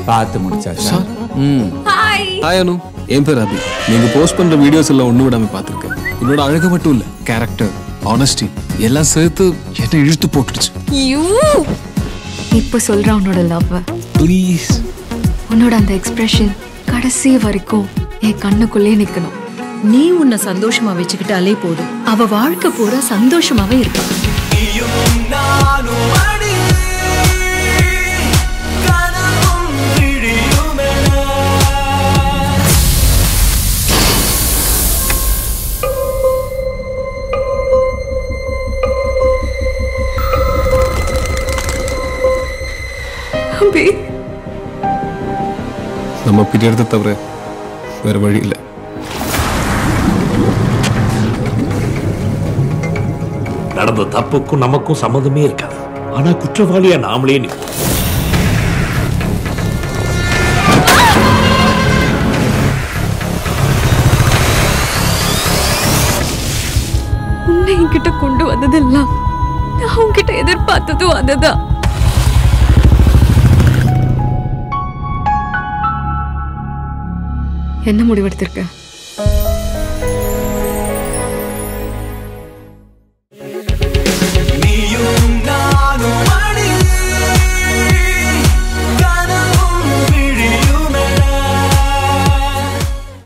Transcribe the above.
பார்த்து முடிச்சாச்சா ம் hi hi அனு என் பேர் அபி நீங்க போஸ்ட் பண்ற வீடியோஸ் எல்லாம் ஒண்ணு விடாம பாத்திருக்கேன் உன்னோட அழகு மட்டும் இல்ல கேரக்டர் ஆனஸ்டி எல்லாம் சேர்த்து என்ன இழுத்து போட்டுடுச்சு யூ இப்ப சொல்ற உன்னோட லவ் ப்ளீஸ் உன்னோட அந்த எக்ஸ்பிரஷன் கடைசி வரைக்கும் என் கண்ணுக்குள்ளே நிக்கணும் நீ உன்னை சந்தோஷமா வச்சுக்கிட்டாலே போதும் அவ வாழ்க்கை பூரா சந்தோஷமாவே இருப்பா அபி நம்ம பிரியறதை தவிர வேற வழி இல்லை நடந்த தப்புக்கும் நமக்கும் சம்மதமே இருக்காது ஆனா குற்றவாளியா நாமளே நிற்போம் உன்னை என்கிட்ட கொண்டு வந்ததெல்லாம் நான் உன்கிட்ட எதிர்பார்த்ததும் அதுதான் என்ன முடிவெடுத்திருக்க